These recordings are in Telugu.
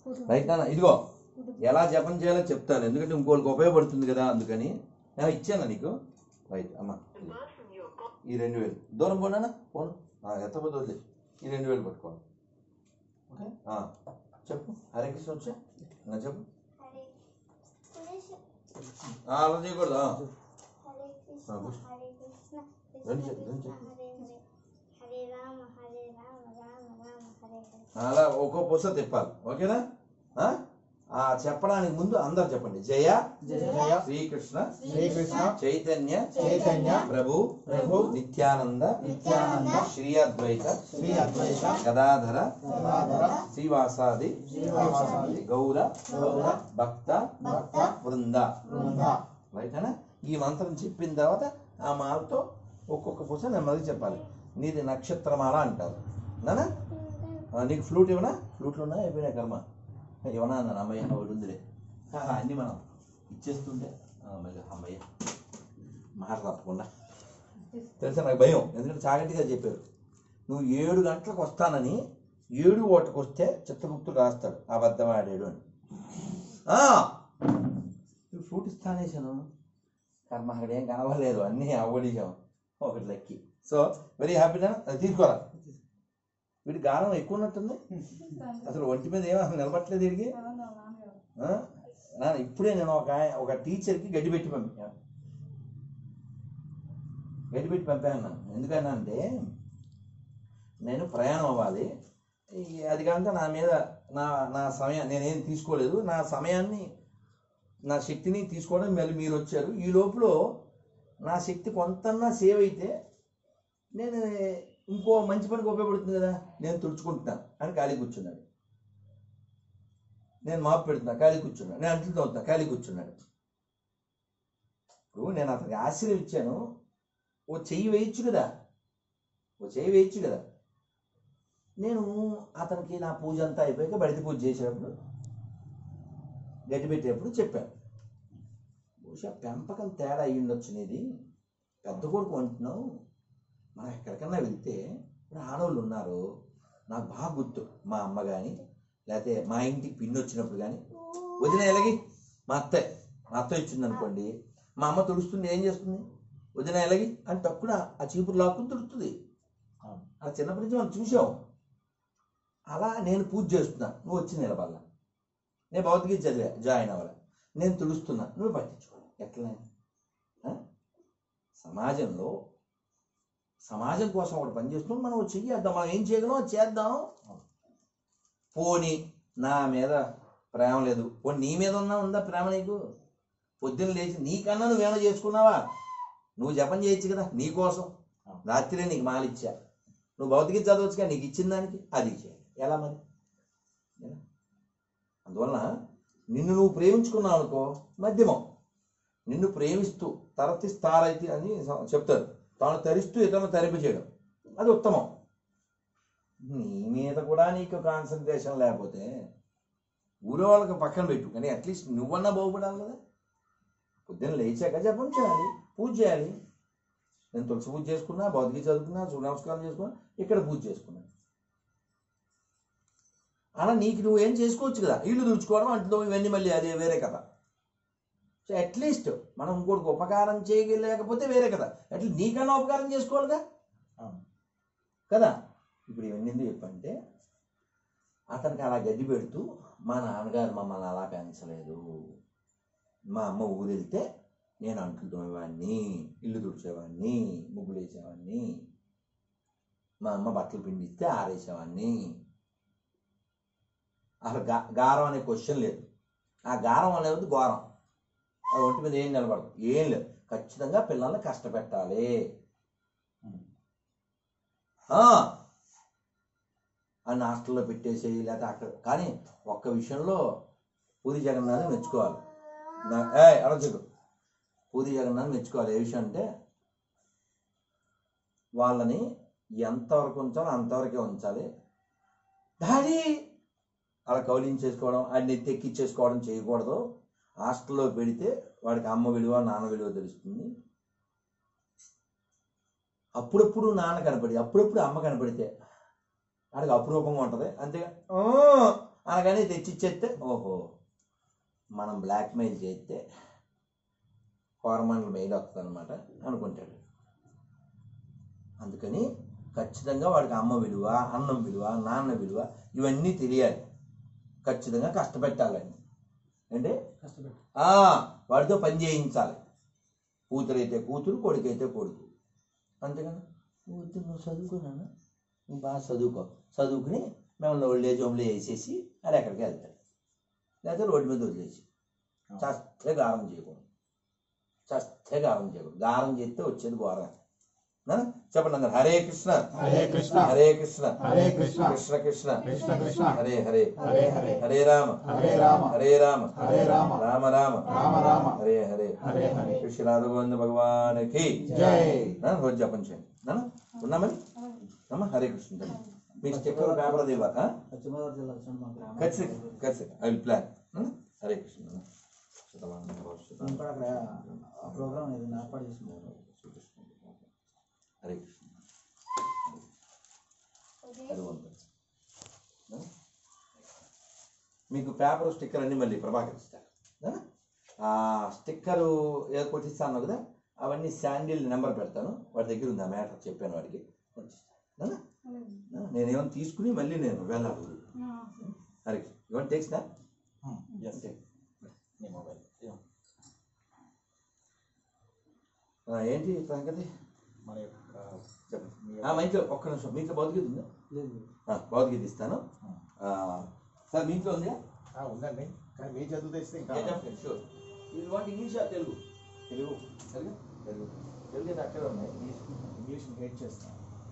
రైట్ నాన్న ఇదిగో ఎలా జపం చేయాలో చెప్తాను ఎందుకంటే ఇంకోళ్ళకి ఉపయోగపడుతుంది కదా అందుకని నేను ఇచ్చాను నీకు రైట్ అమ్మా ఇదిగో. ఈ రెండు వేలు దూరం పోనా పోను ఎత్తపోతే వదిలే ఈ రెండు వేలు పట్టుకోండి ఓకే ఆ, చెప్పు హరే కృష్ణ వచ్చా ఇంకా చెప్పు హరే ఆ, అలా చేయకూడదు ఆ. హరే కృష్ణ ఆ, కూర్చో. హరే కృష్ణ కృష్ణ రెండు చెప్పు, రెండు కృష్ణ చెప్పు. హరే హరే హరే రామ హరే రామ రామ రామ హరే హరే అలా ఒక్కో పుస్తకం తిప్పాలి ఓకేనా ఆ? ఆ చెప్పడానికి ముందు అందరు చెప్పండి జయ జయ శ్రీకృష్ణ శ్రీకృష్ణ చైతన్య చైతన్య ప్రభు ప్రభు నిత్యానంద నిత్యానంద శ్రీ అద్వైత శ్రీ అద్వైత గదాధర గదాధర శ్రీవాసాది శ్రీవాసాది గౌర గౌర భక్త భక్త బృంద బృంద రైటేనా ఈ మంత్రం చెప్పిన తర్వాత ఆ మాలతో ఒక్కొక్క పుస్తకం నెమ్మదిగా చెప్పాలి నీది నక్షత్రమాల అంటారు నానా ఆ, నీకు ఫ్లూట్ ఇవ్వనా ఫ్లూట్లు ఉన్నా అయిపోయినా కర్మ ఇవ్వనా అన్నాను అమ్మయ్య ఒకటి ఉందిలే ఆ, అన్నీ మనం ఇచ్చేస్తుంటే ఆ, మళ్ళీ అమ్మయ్య మాట తప్పకుండా తెలుసా నాకు భయం ఎందుకంటే చాగంటిగా చెప్పారు నువ్వు ఏడు గంటలకు వస్తానని ఏడు ఓటకు వస్తే చిత్తగుప్తుడు రాస్తాడు అబద్ధం ఆడాడు అని ఆ, నువ్వు ఫ్రూట్ ఇస్తానేసాను కర్మ అక్కడ ఏం కనవలేదు అన్నీ అవడిగాం ఒకటి లక్కి సో వెరీ హ్యాపీనా అది తీసుకోరా వీడి గానం ఎక్కువ ఉన్నట్టుంది అసలు ఒంటి మీద ఏమో అసలు నిలబట్టలేదు వీడికి ఆ? నాన్న ఇప్పుడే నేను ఒక ఆయ- ఒక టీచర్కి గడ్డి పెట్టి పంపాను గడ్డి పెట్టి పంపాను ఎందుకన్నా అంటే నేను ప్రయాణం అవ్వాలి ఈ అది కాక నా మీద నా నా సమయం నేనేం తీసుకోలేదు నా సమయాన్ని నా శక్తిని తీసుకోవడం మళ్ళీ మీరు వచ్చారు ఈ లోపల నా శక్తి కొంతన్నా సేవ్ అయితే నేను ఇంకో మంచి పనికి ఉపయోగపడుతుంది కదా నేను తుడుచుకుంటున్నాను అని ఖాళీ కూర్చున్నాడు నేను మాపు పెడుతున్నా ఖాళీ కూర్చున్నాను నేను అంట్లు తోగుతున్నా ఖాళీ కూర్చున్నాడు ఇప్పుడు నేను అతనికి ఆశ్రయం ఇచ్చాను ఓ చెయ్యి వేయచ్చు కదా ఓ చెయ్యి వేయచ్చు కదా నేను అతనికి నా పూజ అంతా అయిపోయాక బడితి పూజ చేసేటప్పుడు గడ్డి పెట్టేటప్పుడు చెప్పాను బహుశా పెంపకం తేడా అయ్యి ఉండొచ్చు నీది పెద్ద కొడుకు అంటున్నావు మనం ఎక్కడికన్నా వెళ్తే ఇప్పుడు ఆడవాళ్ళు ఉన్నారు నాకు బాగా గుర్తు మా అమ్మ కానీ లేకపోతే మా ఇంటికి పిన్ని వచ్చినప్పుడు కానీ వదిన ఎలాగి మా అత్తయ్య మా అత్త ఇచ్చింది అనుకోండి మా అమ్మ తుడుస్తుంది ఏం చేస్తుంది వదిన ఎలాగి అని తక్కువ ఆ చీపురు లాక్కుని తుడుతుంది అలా చిన్నప్పటి నుంచి మనం చూసాం అలా నేను పూజ చేస్తున్నా నువ్వు వచ్చి నిలబడాల నేను భౌతిక చదివా జాయిన్ అవ్వాలి నేను తుడుస్తున్నా నువ్వు పట్టించుకో ఎట్లా ఆ? సమాజంలో సమాజం కోసం ఒకటి పనిచేస్తున్నాం మనం ఒకటి చెయ్యేద్దాం మనం ఏం చేయగలం అది చేద్దాం పోని నా మీద ప్రేమ లేదు పోనీ నీ మీద ఉన్నా ఉందా ప్రేమ నీకు పొద్దున్న లేచి నీకన్నా నువ్వేమో చేసుకున్నావా నువ్వు జపం చేయొచ్చు కదా నీ కోసం రాత్రి నీకు మాలిచ్చా నువ్వు భౌతిక చదవచ్చుగా నీకు ఇచ్చిన దానికి అది ఇచ్చేయాలి ఎలా మరి ఎలా? అందువలన నిన్ను నువ్వు ప్రేమించుకున్నావు అనుకో మధ్యమం నిన్ను ప్రేమిస్తూ తరతిస్తారైతే అని చెప్తారు తాను తరిస్తూ ఇతరులను తరింప చేయడం అది ఉత్తమం నీ మీద కూడా నీకు కాన్సన్ట్రేషన్ లేకపోతే ఊరో వాళ్ళకి పక్కన పెట్టు కానీ అట్లీస్ట్ నువ్వన్నా బాగుపడాలి కదా పొద్దున్న లేచాక జపం చేయాలి పూజ చేయాలి నేను తులసి పూజ చేసుకున్నా భౌతిక చదువుకున్నా సూర్య నమస్కారం చేసుకున్నా ఇక్కడ పూజ చేసుకున్నా అలా నీకు నువ్వు ఏం చేసుకోవచ్చు కదా ఇల్లు తుడుచుకోవడం అంటున్నావు ఇవన్నీ మళ్ళీ అదే వేరే కథ సో అట్లీస్ట్ మనం ఇంకోటికి ఉపకారం చేయలేకపోతే వేరే కదా అట్లీస్ట్ నీకన్నా ఉపకారం చేసుకోవాలిగా అవును. కదా ఇప్పుడు ఇవన్నీ ఎందుకు చెప్పంటే అతనికి అలా గడ్డి పెడుతూ మా నాన్నగారు మమ్మల్ని అలా పెంచలేదు మా అమ్మ ఊరెళ్తే నేను అంట్లు తోమేవాడిని ఇల్లు తుడిచేవాడిని ముగ్గులు వేసేవాడిని మా అమ్మ బట్టలు పిండిస్తే ఆరేసేవాడిని అసలు గా గారం అనే క్వశ్చన్ లేదు ఆ గారం అనేది ఘోరం ఆ ఒంటి మీద ఏం నిలబడదు ఏం లేదు ఖచ్చితంగా పిల్లల్ని కష్టపెట్టాలి ఆ, అని హాస్టల్లో పెట్టేసేయి లేకపోతే అక్కడ కానీ ఒక్క విషయంలో పూరి జగన్నాథ్ మెచ్చుకోవాలి నా ఏ అలా చెప్పు పూరి జగన్నాథ్ మెచ్చుకోవాలి ఏ విషయం అంటే వాళ్ళని ఎంతవరకు ఉంచాలో అంతవరకే ఉంచాలి డాడీ అలా కౌలించేసుకోవడం ఆయన నెత్తి ఎక్కిచ్చేసుకోవడం చేయకూడదు హాస్టల్లో పెడితే వాడికి అమ్మ విలువ నాన్న విలువ తెలుస్తుంది అప్పుడప్పుడు నాన్న కనపడి అప్పుడప్పుడు అమ్మ కనపడితే వాడికి అపురూపంగా ఉంటుంది అంతే అనగానే తెచ్చిచ్చేస్తే ఓహో మనం బ్లాక్మెయిల్ చేస్తే కోరమండల మెయిల్ వస్తుంది అనమాట అనుకుంటాడు అందుకని ఖచ్చితంగా వాడికి అమ్మ విలువ అన్నం విలువ నాన్న విలువ ఇవన్నీ తెలియాలి ఖచ్చితంగా కష్టపెట్టాలండి అంటే కష్టపెట్టి ఆ, వాడితో పని చేయించాలి కూతురైతే కూతురు కొడుకైతే కొడుకు అంతేగాని వద్దు నువ్వు చదువుకున్నాను నువ్వు బాగా చదువుకో చదువుకుని మిమ్మల్ని ఓల్డ్ ఏజ్ హోమ్లో వేసేసి అది ఎక్కడికి వెళ్తాడు లేకపోతే రోడ్డు మీద వదిలేసి చస్తే గారం చేయకూడదు చస్తే గారం చేయకూడదు గారం చేస్తే వచ్చేది ఘోరం నా? చెప్పండి అందరు హరే కృష్ణ హరే కృష్ణ హరే కృష్ణ హరే కృష్ణ కృష్ణ కృష్ణ కృష్ణ కృష్ణ హరే హరే హరే హరే హరే రామ హరే రామ హరే రామ హరే రామ రామ రామ రామ రామ హరే హరే హరే హరే కృష్ణ రాఘవేంద్ర భగవానికి జై నా రోజు జపం చేయండి నా ఉన్నామని అమ్మ హరే కృష్ణ తల్లి. మీ స్టిక్కర్ పేపర్ అది ఇవ్వ ఆ? పశ్చిమ గోదావరి జిల్లా వచ్చిన మా గ్రామం. ఖచ్చితంగా ఖచ్చితంగా I will plan Hare Krishna నా. శతమానం భవ, శతమానం మేము కూడా అక్కడ ఆ ప్రోగ్రామ్ ఏదైనా ఏర్పాటు చేసుకున్నాం హరే కృష్ణ అది ఉంది. నా? మీకు పేపర్ స్టిక్కర్ అన్ని మళ్ళీ ప్రభాకర్ ఇస్తారు నా? ఆ స్టిక్కరు ఏదో కొట్టిస్తాను కదా అవన్నీ శాండిల్ నెంబర్ పెడతాను వాడి దగ్గర ఉంది ఆ మ్యాటర్ చెప్పాను వాడికి కొట్టిస్తాను నా? నా? నేనేమో తీసుకుని మళ్ళీ నేను వెళ్ళాలి హరే ఇవన్నీ టేక్స్నా ఎస్ నీ మొబైల్ ఆ, ఏంటి సంగతి మన యొక్క చెప్పండి మీ ఆ, మైక్లో ఒక్క నిమిషం మీట్లో భౌతికత ఉందా లేదు ఆ, భౌతికత ఇస్తాను ఆ, సార్ మీ ఇంట్లో ఉందా ఆ, ఉందండి కానీ మీ చేతులు తెస్తే ఇంకా షూర్ ఇది వాటి ఇంగ్లీష్ తెలుగు తెలుగు తెలుగు తెలుగు తెలుగు అయితే అక్కడే ఉన్నాయి ఇంగ్లీష్ హేట్ చేస్తాను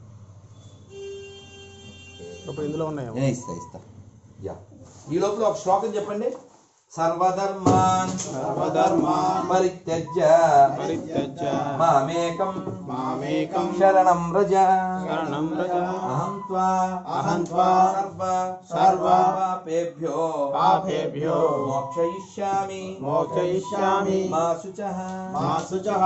ఇప్పుడు ఇందులో ఉన్నాయా నేను ఇస్తా ఇస్తా యా ఈ లోపల ఒక శ్లోకం చెప్పండి సర్వధర్మాన్ సర్వధర్మాన్ పరిత్యజ్య పరిత్యజ్య మామేకం మామేకం శరణం వ్రజ శరణం వ్రజ అహం త్వా అహం త్వా సర్వ సర్వ పాపేభ్యో పాపేభ్యో మోక్షయిష్యామి మోక్షయిష్యామి మా శుచః మా శుచః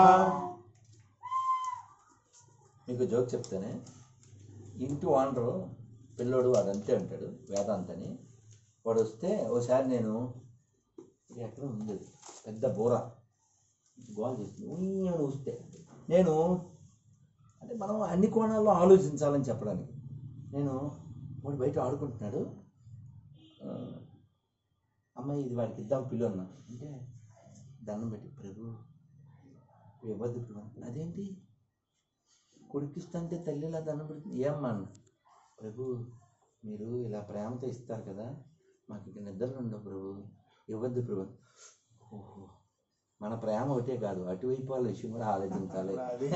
మీకు జోక్ చెప్తానే ఇంటి ఓనరు పిల్లోడు వాడు అంతే ఉంటాడు వేదాంత్ అని వాడు వస్తే ఓసారి నేను ఇది ఎక్కడ ఉంది అది? పెద్ద బోర గోల్ చేస్తుంది ఉయ్యి అని వస్తే నేను అంటే మనం అన్ని కోణాల్లో ఆలోచించాలని చెప్పడానికి నేను వాడు బయట ఆడుకుంటున్నాడు ఆ, అమ్మాయి ఇది వాడికి ఇద్దాం పిల్లు అన్నా అంటే దండం పెట్టి ప్రభు ఇవ్వద్దు ప్రభు అదేంటి కొడుకిస్తుంటే తల్లి ఇలా దండం పెడుతుంది ఏమ్మా అన్న ప్రభు మీరు ఇలా ప్రేమతో ఇస్తారు కదా మాకు ఇక నిద్రలు ఉండవు ప్రభు ఇవ్వద్దు ప్రభు ఓహో మన ప్రేమ ఒకటే కాదు అటువైపు వాళ్ళ విషయం కూడా ఆలోచించాలి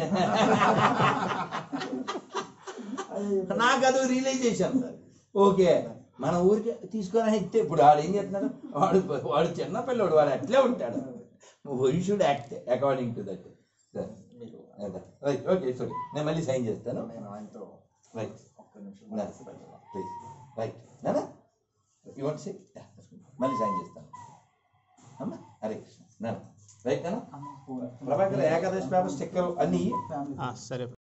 నాకు అది రియలైజేషన్ ఓకే మన ఊరికి తీసుకొని ఇస్తే ఇప్పుడు వాడు ఏం చేస్తున్నాడు వాడు వాడు చిన్న పిల్లవాడు వాడు అట్లే ఉంటాడు we should act according to that మీకు రైట్ ఓకే సారీ నేను మళ్ళీ సైన్ చేస్తాను నేను ఆయనతో రైట్ ఒక్క నిమిషం నా. ప్లీజ్ రైట్ నానా యూ వాంట్ సే మళ్ళీ సైన్ చేస్తాను అమ్మా హరే కృష్ణ నాన్న రైట్ నాన్న ప్రభాకర్ ఏకాదశి పేపర్ స్టిక్కర్ అన్నీ ఇయ్యి. ఫ్యామిలీ ఆ, సరే